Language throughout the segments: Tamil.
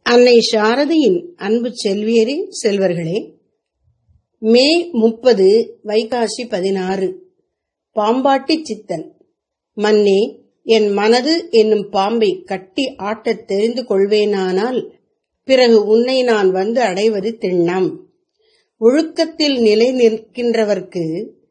அன்னை சாரதையின் அன்பு செல்வியரே செல்வர்களே மே முப்பது வைகாசி பதினாறு பாம்பாட்டி சித்தன் மன்னே என் மனது என்னும் பாம்பை கட்டி ஆட்டத் தெரிந்து கொள்வேனானால் பிறகு உன்னை நான் வந்து அடைவது திண்ணம் ஒழுக்கத்தில் நிலை நிற்கின்றவர்க்கு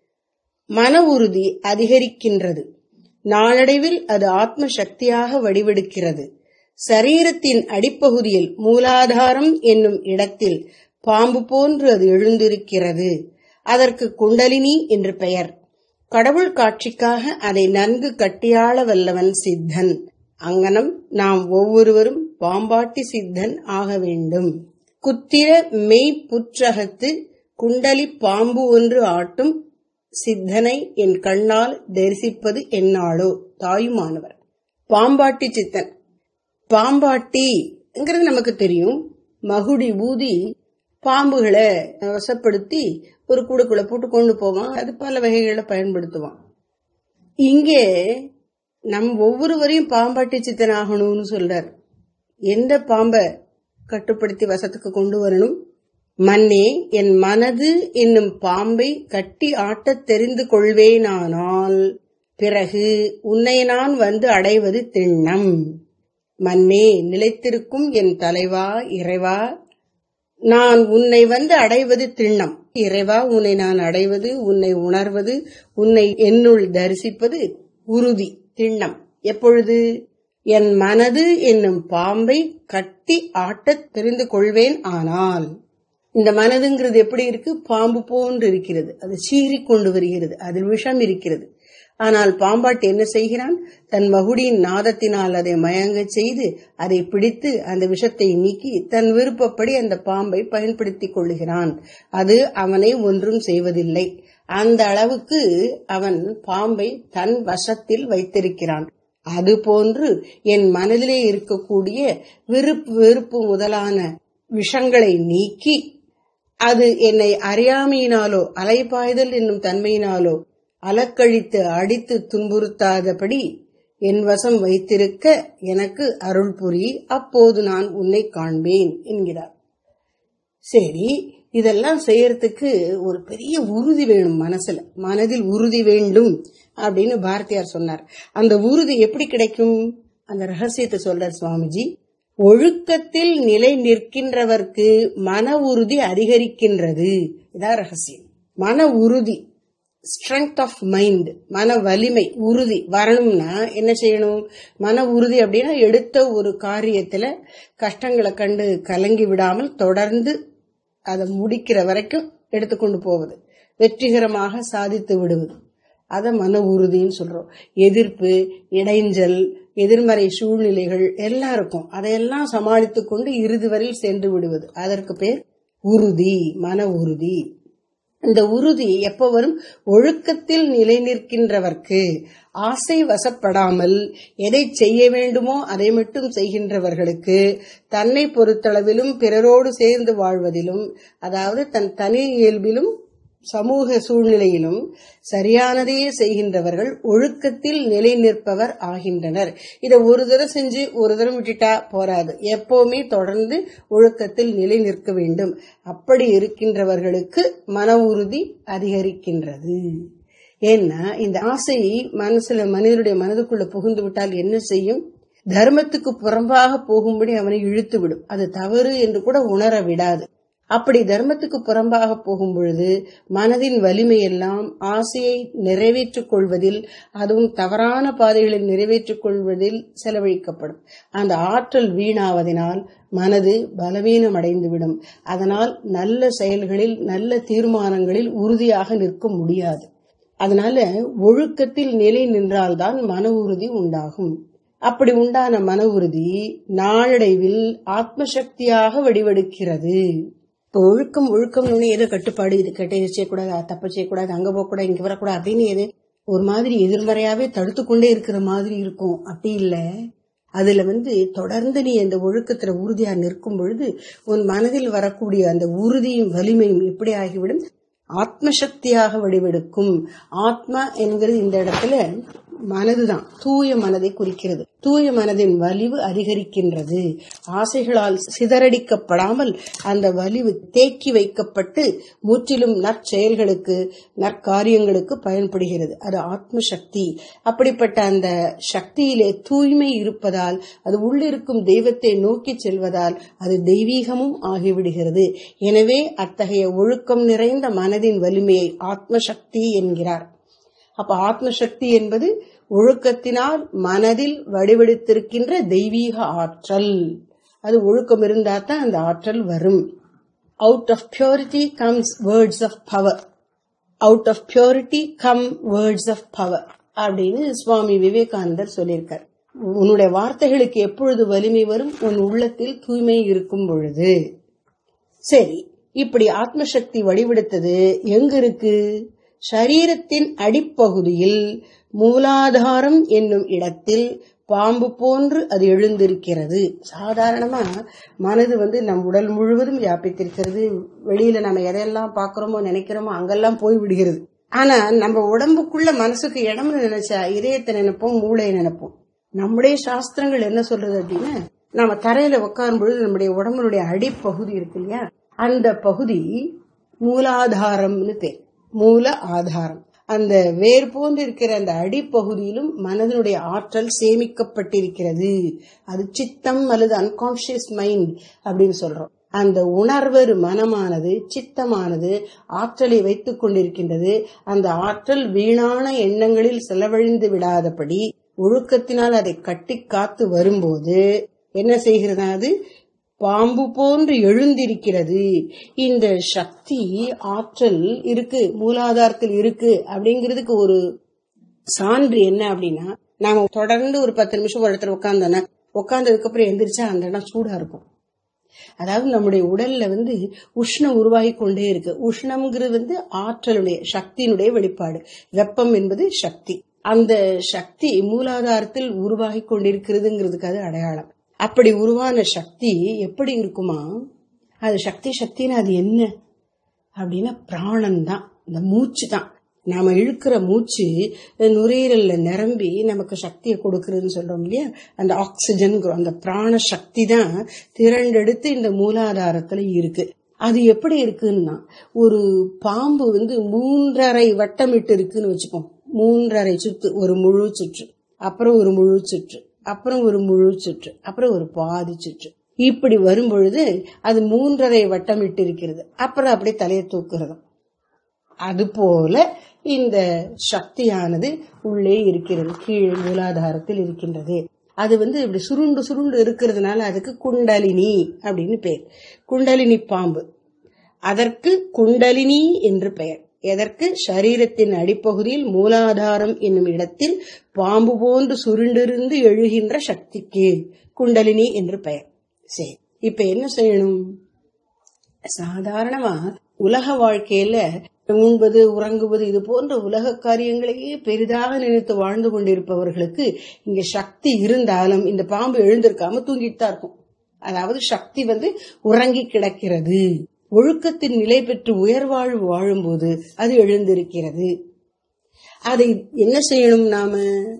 மன உறுதி அதிகரிக்கின்றது நாளடைவில் அது ஆத்ம சக்தியாக வடிவெடுக்கிறது சரீரத்தின் அடிப்பகுதியில் மூலாதாரம் என்னும் இடத்தில் பாம்பு போன்று அது எழுந்திருக்கிறது அதற்கு குண்டலினி என்று பெயர் கடவுள் காட்சிக்காக அதை நன்கு கட்டியாள வல்லவன் சித்தன் அங்கனம் நாம் ஒவ்வொருவரும் பாம்பாட்டி சித்தன் ஆக வேண்டும் குத்திர மெய் புற்றகத்து குண்டலி பாம்பு ஒன்று ஆட்டும் சித்தனை என் கண்ணால் தரிசிப்பது என்னாளோ தாயுமானவர் பாம்பாட்டி சித்தன் பாம்பாட்டிங்கிறது நமக்கு தெரியும் மகுடி ஊதி பாம்புகளை வசப்படுத்தி ஒரு கூடுக்குள்ள போட்டு கொண்டு போவான் அது பல வகைகளை பயன்படுத்துவான் இங்கே நம் ஒவ்வொருவரையும் பாம்பாட்டி சித்தன் ஆகணும்னு சொல்றார் எந்த பாம்பை கட்டுப்படுத்தி வசத்துக்கு கொண்டு வரணும் மன்னே என் மனது என்னும் பாம்பை கட்டி ஆட்டத் தெரிந்து கொள்வேனானால் பிறகு உன்னை நான் வந்து அடைவது திண்ணம் மன்னே நிலைத்திருக்கும் என் தலைவா இறைவா நான் உன்னை வந்து அடைவது திண்ணம் இறைவா உன்னை நான் அடைவது உன்னை உணர்வது உன்னை என்னுள் தரிசிப்பது உறுதி திண்ணம் எப்பொழுது என் மனது என்னும் பாம்பை கட்டி ஆட்டத் தெரிந்து கொள்வேன் ஆனால் இந்த மனதுங்கிறது எப்படி இருக்கு பாம்பு போன்று இருக்கிறது அது சீறி கொண்டு வருகிறது அதில் விஷம் இருக்கிறது ஆனால் பாம்பாட்டு என்ன செய்கிறான் தன் மகுடியின் நாதத்தினால் அதை மயங்கச் செய்து அதை பிடித்து அந்த விஷத்தை நீக்கி தன் விருப்பப்படி அந்த பாம்பை பயன்படுத்திக் கொள்ளுகிறான் அது அவனை ஒன்றும் செய்வதில்லை அந்த அளவுக்கு அவன் பாம்பை தன் வசத்தில் வைத்திருக்கிறான் அதுபோன்று என் மனதிலே இருக்கக்கூடிய விருப்பு வெறுப்பு முதலான விஷங்களை நீக்கி அது என்னை அறியாமையினாலோ அலைபாய்தல் என்னும் தன்மையினாலோ அலக்கழித்து அடித்து துன்புறுத்தாதபடி என் வசம் வைத்திருக்க எனக்கு அருள் புரி அப்போது நான் உன்னை காண்பேன் என்கிறார் சரி இதெல்லாம் செய்யறதுக்கு ஒரு பெரிய உறுதி வேணும் மனசுல மனதில் உறுதி வேண்டும் அப்படின்னு பாரதியார் சொன்னார் அந்த உறுதி எப்படி கிடைக்கும் அந்த ரகசியத்தை சொல்றார் சுவாமிஜி ஒழுக்கத்தில் நிலை நிற்கின்றவர்க்கு மன உறுதி அதிகரிக்கின்றது இதான் ரகசியம் மன உறுதி ஸ்ட்ரென்த் ஆஃப் மைண்ட் மன வலிமை உறுதி வரணும்னா என்ன செய்யணும் மன உறுதி அப்படின்னா எடுத்த ஒரு காரியத்துல கஷ்டங்களை கண்டு கலங்கி விடாமல் தொடர்ந்து அதை முடிக்கிற வரைக்கும் எடுத்துக்கொண்டு போவது வெற்றிகரமாக சாதித்து விடுவது அத மன உறுதின்னு சொல்றோம் எதிர்ப்பு இடைஞ்சல் எதிர்மறை சூழ்நிலைகள் எல்லாம் இருக்கும் அதையெல்லாம் சமாளித்துக் கொண்டு இறுதி வரையில் சென்று விடுவது அதற்கு பேர் உறுதி மன உறுதி இந்த உறுதி எப்ப வரும் ஒழுக்கத்தில் நிலை நிற்கின்றவர்க்கு ஆசை வசப்படாமல் எதை செய்ய வேண்டுமோ அதை மட்டும் செய்கின்றவர்களுக்கு தன்னை பொறுத்தளவிலும் பிறரோடு சேர்ந்து வாழ்வதிலும் அதாவது தன் தனி இயல்பிலும் சமூக சூழ்நிலையிலும் சரியானதையே செய்கின்றவர்கள் ஒழுக்கத்தில் நிலை நிற்பவர் ஆகின்றனர் இதை ஒரு தடவை செஞ்சு ஒரு தடவை விட்டுட்டா போராது எப்பவுமே தொடர்ந்து ஒழுக்கத்தில் நிலை நிற்க வேண்டும் அப்படி இருக்கின்றவர்களுக்கு மன உறுதி அதிகரிக்கின்றது ஏன்னா இந்த ஆசை மனசுல மனிதனுடைய மனதுக்குள்ள புகுந்து விட்டால் என்ன செய்யும் தர்மத்துக்கு புறம்பாக போகும்படி அவனை இழுத்து விடும் அது தவறு என்று கூட உணர விடாது அப்படி தர்மத்துக்கு புறம்பாக போகும் பொழுது மனதின் வலிமை எல்லாம் ஆசையை நிறைவேற்றிக் கொள்வதில் அதுவும் தவறான பாதைகளில் நிறைவேற்றிக் கொள்வதில் செலவழிக்கப்படும் அந்த ஆற்றல் வீணாவதனால் மனது பலவீனம் அடைந்துவிடும் அதனால் நல்ல செயல்களில் நல்ல தீர்மானங்களில் உறுதியாக நிற்க முடியாது அதனால ஒழுக்கத்தில் நிலை நின்றால்தான் மன உறுதி உண்டாகும் அப்படி உண்டான மன உறுதி நாளடைவில் ஆத்மசக்தியாக வடிவெடுக்கிறது இப்போ ஒழுக்கம் ஒழுக்கம் ஏதோ கட்டுப்பாடு இது கெட்ட இது செய்யக்கூடாது தப்பு செய்யக்கூடாது அங்க போகக்கூடாது இங்க வரக்கூடாது அப்படின்னு எது ஒரு மாதிரி எதிர்மறையாவே தடுத்து கொண்டே இருக்கிற மாதிரி இருக்கும் அப்படி இல்ல அதுல வந்து தொடர்ந்து நீ அந்த ஒழுக்கத்துல உறுதியா நிற்கும் பொழுது உன் மனதில் வரக்கூடிய அந்த உறுதியும் வலிமையும் எப்படி ஆகிவிடும் ஆத்மசக்தியாக வடிவெடுக்கும் ஆத்மா என்கிறது இந்த இடத்துல மனதுதான் தூய மனதை குறிக்கிறது தூய மனதின் வலிவு அதிகரிக்கின்றது ஆசைகளால் சிதறடிக்கப்படாமல் அந்த வலிவு தேக்கி வைக்கப்பட்டு முற்றிலும் நற்செயல்களுக்கு நற்காரியங்களுக்கு பயன்படுகிறது அது ஆத்ம சக்தி அப்படிப்பட்ட அந்த சக்தியிலே தூய்மை இருப்பதால் அது உள்ளிருக்கும் தெய்வத்தை நோக்கி செல்வதால் அது தெய்வீகமும் ஆகிவிடுகிறது எனவே அத்தகைய ஒழுக்கம் நிறைந்த மனதின் வலிமையை ஆத்ம சக்தி என்கிறார் அப்ப ஆத்ம சக்தி என்பது ஒழுக்கத்தினால் மனதில் வடிவெடுத்திருக்கின்ற தெய்வீக ஆற்றல் அது ஒழுக்கம் இருந்தா தான் அந்த ஆற்றல் வரும் out of purity comes words of power out of purity come words of power அப்படின்னு சுவாமி விவேகானந்தர் சொல்லியிருக்கார் உன்னுடைய வார்த்தைகளுக்கு எப்பொழுது வலிமை வரும் உன் உள்ளத்தில் தூய்மை இருக்கும் பொழுது சரி இப்படி ஆத்மசக்தி வடிவெடுத்தது எங்க இருக்கு சரீரத்தின் அடிப்பகுதியில் மூலாதாரம் என்னும் இடத்தில் பாம்பு போன்று அது எழுந்திருக்கிறது சாதாரணமா மனது வந்து நம் உடல் முழுவதும் வியாபித்திருக்கிறது வெளியில நம்ம எதையெல்லாம் பாக்குறோமோ நினைக்கிறோமோ அங்கெல்லாம் போய் விடுகிறது ஆனா நம்ம உடம்புக்குள்ள மனசுக்கு இடம்னு நினைச்சா இதயத்தை நினைப்போம் மூளையை நினைப்போம் நம்முடைய சாஸ்திரங்கள் என்ன சொல்றது அப்படின்னா நம்ம தரையில உட்காரும் பொழுது நம்முடைய உடம்புடைய அடிப்பகுதி இருக்கு இல்லையா அந்த பகுதி மூலாதாரம்னு பேர் மூல ஆதாரம் அந்த வேர் போன்று இருக்கிற அந்த அடிப்பகுதியிலும் மனதனுடைய ஆற்றல் சேமிக்கப்பட்டிருக்கிறது அது சித்தம் அல்லது அன்கான்சியஸ் மைண்ட் அப்படின்னு சொல்றோம் அந்த உணர்வரு மனமானது சித்தமானது ஆற்றலை வைத்துக் கொண்டிருக்கின்றது அந்த ஆற்றல் வீணான எண்ணங்களில் செலவழிந்து விடாதபடி ஒழுக்கத்தினால் அதை கட்டி காத்து வரும்போது என்ன செய்கிறதா அது பாம்பு போன்று எழுந்திருக்கிறது இந்த சக்தி ஆற்றல் இருக்கு மூலாதாரத்தில் இருக்கு அப்படிங்கிறதுக்கு ஒரு சான்று என்ன அப்படின்னா நாம தொடர்ந்து ஒரு பத்து நிமிஷம் ஒரு இடத்துல உட்காந்தோன்னா உட்காந்ததுக்கு அப்புறம் எந்திரிச்சா அந்த இடம் சூடா இருக்கும் அதாவது நம்முடைய உடல்ல வந்து உஷ்ணம் உருவாகி கொண்டே இருக்கு உஷ்ணம்ங்கிறது வந்து ஆற்றலுடைய சக்தியினுடைய வெளிப்பாடு வெப்பம் என்பது சக்தி அந்த சக்தி மூலாதாரத்தில் உருவாகி கொண்டிருக்கிறதுங்கிறதுக்கு அது அடையாளம் அப்படி உருவான சக்தி எப்படி இருக்குமா அது சக்தி சக்தின்னு அது என்ன அப்படின்னா பிராணன் தான் இந்த மூச்சு தான் நாம இழுக்கிற மூச்சு நுரையீரல்ல நிரம்பி நமக்கு சக்தியை கொடுக்கறதுன்னு சொல்றோம் இல்லையா அந்த ஆக்சிஜன் அந்த பிராண சக்தி தான் திரண்டெடுத்து இந்த மூலாதாரத்துல இருக்கு அது எப்படி இருக்குன்னா ஒரு பாம்பு வந்து மூன்றரை வட்டமிட்டு இருக்குன்னு வச்சுப்போம் மூன்றரை சுற்று ஒரு முழு சுற்று அப்புறம் ஒரு முழு சுற்று அப்புறம் ஒரு முழு சுற்று அப்புறம் ஒரு பாதி சுற்று இப்படி வரும் பொழுது அது மூன்றரை வட்டமிட்டு இருக்கிறது அப்புறம் அப்படியே தலையை தூக்குறது அது போல இந்த சக்தியானது உள்ளே இருக்கிறது கீழே மூலாதாரத்தில் இருக்கின்றது அது வந்து இப்படி சுருண்டு சுருண்டு இருக்கிறதுனால அதுக்கு குண்டலினி அப்படின்னு பெயர் குண்டலினி பாம்பு அதற்கு குண்டலினி என்று பெயர் எதற்கு சரீரத்தின் அடிப்பகுதியில் மூலாதாரம் என்னும் இடத்தில் பாம்பு போன்று சுருண்டிருந்து எழுகின்ற சக்திக்கு குண்டலினி என்று பெயர் சரி இப்ப என்ன செய்யணும் சாதாரணமா உலக வாழ்க்கையில உண்பது உறங்குவது இது போன்ற உலக காரியங்களையே பெரிதாக நினைத்து வாழ்ந்து கொண்டிருப்பவர்களுக்கு இங்க சக்தி இருந்தாலும் இந்த பாம்பு எழுந்திருக்காம தூங்கிட்டு தான் இருக்கும் அதாவது சக்தி வந்து உறங்கி கிடக்கிறது ஒழுக்கத்தின் நிலை பெற்று உயர்வாழ்வு வாழும்போது அது எழுந்திருக்கிறது அதை என்ன செய்யணும் நாம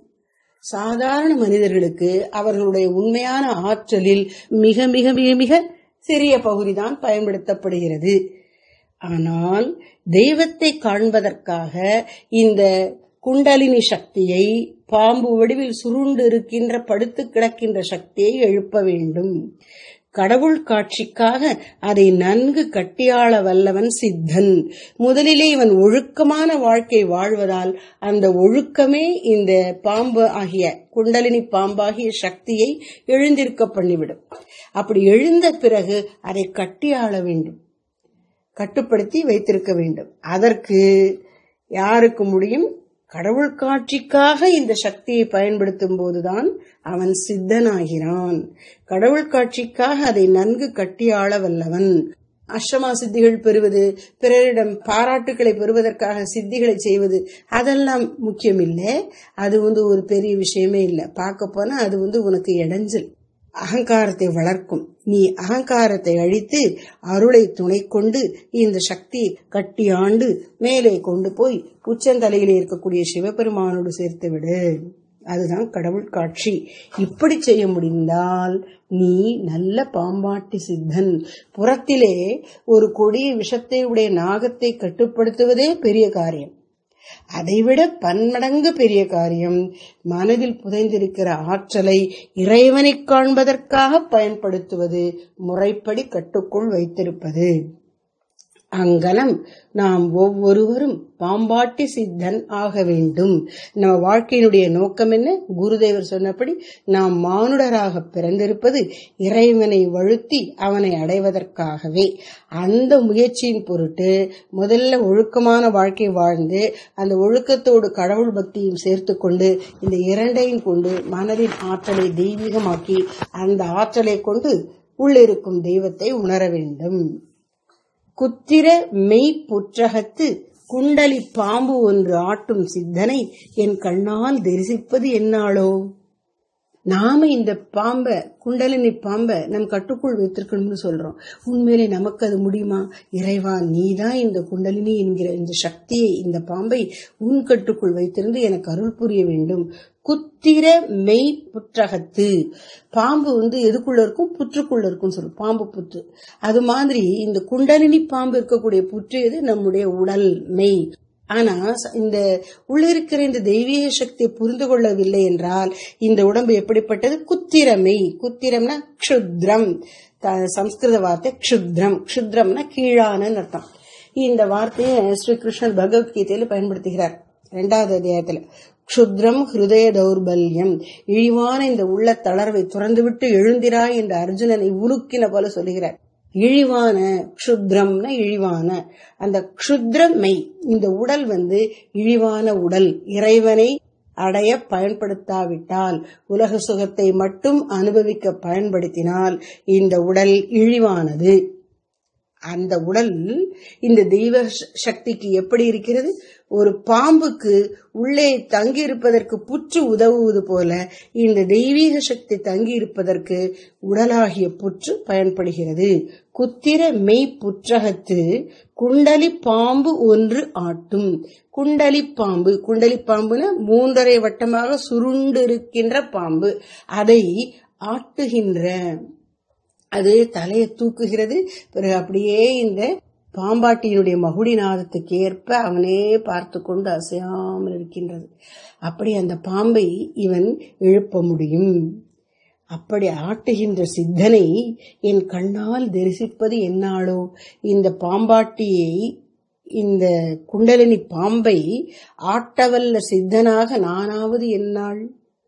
சாதாரண மனிதர்களுக்கு அவர்களுடைய உண்மையான ஆற்றலில் மிக மிக மிக மிக சிறிய பகுதிதான் பயன்படுத்தப்படுகிறது ஆனால் தெய்வத்தை காண்பதற்காக இந்த குண்டலினி சக்தியை பாம்பு வடிவில் சுருண்டு இருக்கின்ற படுத்து கிடக்கின்ற சக்தியை எழுப்ப வேண்டும் கடவுள் காட்சிக்காக அதை நன்கு கட்டியாள வல்லவன் சித்தன் முதலிலே இவன் ஒழுக்கமான வாழ்க்கை வாழ்வதால் அந்த ஒழுக்கமே இந்த பாம்பு ஆகிய குண்டலினி பாம்பாகிய சக்தியை எழுந்திருக்க பண்ணிவிடும் அப்படி எழுந்த பிறகு அதை கட்டியாள வேண்டும் கட்டுப்படுத்தி வைத்திருக்க வேண்டும் அதற்கு யாருக்கு முடியும் கடவுள் காட்சிக்காக இந்த சக்தியை பயன்படுத்தும் போதுதான் அவன் சித்தனாகிறான் கடவுள் காட்சிக்காக அதை நன்கு கட்டியாள வல்லவன் அஷ்டமா சித்திகள் பெறுவது பிறரிடம் பாராட்டுக்களை பெறுவதற்காக சித்திகளை செய்வது அதெல்லாம் முக்கியம் இல்லை அது வந்து ஒரு பெரிய விஷயமே இல்லை பார்க்க போனா அது வந்து உனக்கு இடைஞ்சல் அகங்காரத்தை வளர்க்கும் நீ அகங்காரத்தை அழித்து அருளை துணை கொண்டு இந்த சக்தியை கட்டி ஆண்டு மேலே கொண்டு போய் உச்சந்தலையில் இருக்கக்கூடிய சிவபெருமானோடு சேர்த்து விடு அதுதான் கடவுள் காட்சி இப்படி செய்ய முடிந்தால் நீ நல்ல பாம்பாட்டி சித்தன் புறத்திலே ஒரு கொடிய விஷத்தை உடைய நாகத்தை கட்டுப்படுத்துவதே பெரிய காரியம் அதைவிட பன்மடங்கு பெரிய காரியம் மனதில் புதைந்திருக்கிற ஆற்றலை இறைவனை காண்பதற்காக பயன்படுத்துவது முறைப்படி கட்டுக்குள் வைத்திருப்பது அங்கனம் நாம் ஒவ்வொருவரும் பாம்பாட்டி சித்தன் ஆக வேண்டும் நம்ம வாழ்க்கையினுடைய நோக்கம் என்ன குருதேவர் சொன்னபடி நாம் மானுடராக பிறந்திருப்பது இறைவனை வழுத்தி அவனை அடைவதற்காகவே அந்த முயற்சியின் பொருட்டு முதல்ல ஒழுக்கமான வாழ்க்கை வாழ்ந்து அந்த ஒழுக்கத்தோடு கடவுள் பக்தியும் சேர்த்து கொண்டு இந்த இரண்டையும் கொண்டு மனதின் ஆற்றலை தெய்வீகமாக்கி அந்த ஆற்றலை கொண்டு உள்ளிருக்கும் தெய்வத்தை உணர வேண்டும் குத்திர மெய் புற்றகத்து குண்டலி பாம்பு ஒன்று ஆட்டும் சித்தனை என் கண்ணால் தரிசிப்பது என்னாளோ நாம இந்த பாம்பை குண்டலினி பாம்பை நம் கட்டுக்குள் வைத்திருக்கணும்னு சொல்றோம் உண்மையிலே நமக்கு அது முடியுமா இறைவா நீதான் இந்த குண்டலினி என்கிற இந்த சக்தியை இந்த பாம்பை உன் கட்டுக்குள் வைத்திருந்து எனக்கு அருள் புரிய வேண்டும் குத்திர மெய் புற்றகத்து பாம்பு வந்து எதுக்குள்ள இருக்கும் புற்றுக்குள்ள இருக்கும் சொல்லும் பாம்பு புற்று அது மாதிரி இந்த குண்டலினி பாம்பு இருக்கக்கூடிய புற்று எது நம்முடைய உடல் மெய் ஆனா இந்த உள்ள இருக்கிற இந்த தெய்வீக சக்தியை புரிந்து கொள்ளவில்லை என்றால் இந்த உடம்பு எப்படிப்பட்டது குத்திரமை குத்திரம்னா க்ஷுத்ரம் சம்ஸ்கிருத வார்த்தை க்ஷுத்ரம் க்ஷுத்ரம்னா கீழான அர்த்தம் இந்த வார்த்தையை ஸ்ரீ கிருஷ்ணர் பகவத்கீதையில பயன்படுத்துகிறார் இரண்டாவது அத்தியாயத்துல க்ஷுத்ரம் ஹிருதய தௌர்பல்யம் இழிவான இந்த உள்ள தளர்வை துறந்துவிட்டு எழுந்திராய் என்று அர்ஜுனனை உருக்கின போல சொல்லுகிறார் இழிவான க்ஷுத்ரம்னா இழிவான அந்த க்ஷுத்ரமை இந்த உடல் வந்து இழிவான உடல் இறைவனை அடைய பயன்படுத்தாவிட்டால் உலக சுகத்தை மட்டும் அனுபவிக்க பயன்படுத்தினால் இந்த உடல் இழிவானது அந்த உடல் இந்த தெய்வ சக்திக்கு எப்படி இருக்கிறது ஒரு பாம்புக்கு உள்ளே தங்கி இருப்பதற்கு புற்று உதவுவது போல இந்த தெய்வீக சக்தி தங்கி இருப்பதற்கு உடலாகிய புற்று பயன்படுகிறது குத்திர மெய் புற்றகத்து குண்டலி பாம்பு ஒன்று ஆட்டும் குண்டலி பாம்பு குண்டலி பாம்புன மூன்றரை வட்டமாக சுருண்டு இருக்கின்ற பாம்பு அதை ஆட்டுகின்ற அது தலையை தூக்குகிறது பிறகு அப்படியே இந்த பாம்பாட்டியினுடைய மகுடி நாதத்துக்கு ஏற்ப அவனே பார்த்து கொண்டு அசையாமல் இருக்கின்றது அப்படி அந்த பாம்பை இவன் எழுப்ப முடியும் அப்படி ஆட்டுகின்ற சித்தனை என் கண்ணால் தரிசிப்பது என்னாலோ இந்த பாம்பாட்டியை இந்த குண்டலினி பாம்பை ஆட்டவல்ல சித்தனாக நானாவது என்னாள்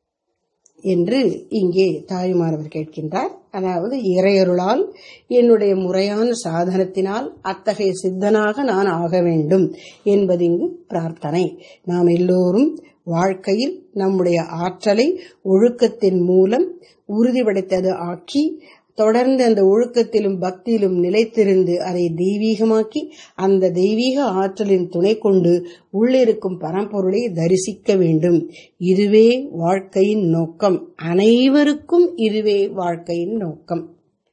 என்று இங்கே தாயுமானவர் கேட்கின்றார் அதாவது இறையருளால் என்னுடைய முறையான சாதனத்தினால் அத்தகைய சித்தனாக நான் ஆக வேண்டும் என்பது இங்கு பிரார்த்தனை நாம் எல்லோரும் வாழ்க்கையில் நம்முடைய ஆற்றலை ஒழுக்கத்தின் மூலம் உறுதிப்படுத்தது ஆக்கி தொடர்ந்து அந்த ஒழுக்கத்திலும் பக்தியிலும் நிலைத்திருந்து அதை தெய்வீகமாக்கி அந்த தெய்வீக ஆற்றலின் துணை கொண்டு உள்ளிருக்கும் பரம்பொருளை தரிசிக்க வேண்டும் இதுவே வாழ்க்கையின் நோக்கம் அனைவருக்கும் இதுவே வாழ்க்கையின் நோக்கம்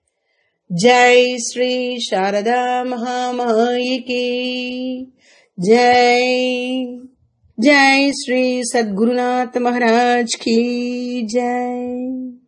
ஜெய் ஸ்ரீ சாரதா மகாமாயிகே ஜெய் ஜெய் ஸ்ரீ சத்குருநாத் மகாராஜ் கி ஜெய்